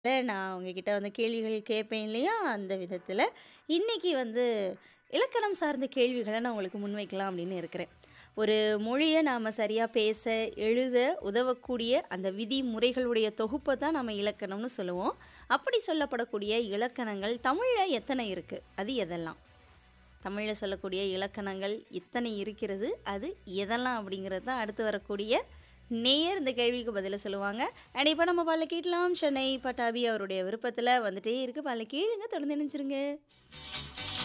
நான் உங்ககிட்ட வந்து கேள்விகள் கேட்பேன் இல்லையா? அந்த விதத்தில, இன்னைக்கு வந்து இலக்கணம் சார்ந்த கேள்விகள நான் உங்களுக்கு முன்வைக்கலாம் அப்படின்னு இருக்கிறேன். ஒரு மொழிய நாம சரியா பேச, எழுத உதவக்கூடிய அந்த விதிமுறைகளுடைய தொகுப்ப தான் நம்ம இலக்கணம்னு சொல்லுவோம். அப்படி சொல்லப்படக்கூடிய இலக்கணங்கள் தமிழ்ல எத்தனை இருக்கு? அது எதெல்லாம்? தமிழ்ல சொல்லக்கூடிய இலக்கணங்கள் இத்தனை இருக்கிறது. அது எதெல்லாம் அப்படிங்கிறது தான் அடுத்து வரக்கூடிய நேயர் இந்த கேள்விக்கு பதில சொல்லுவாங்க. அண்ட் இப்ப நம்ம பாடல கேட்கலாம். சென்னை பட்டாபி அவருடைய விருப்பத்தில வந்துட்டே இருக்கு. பாடல கேளுங்க. தொடர்ந்து இணைஞ்சிருங்க.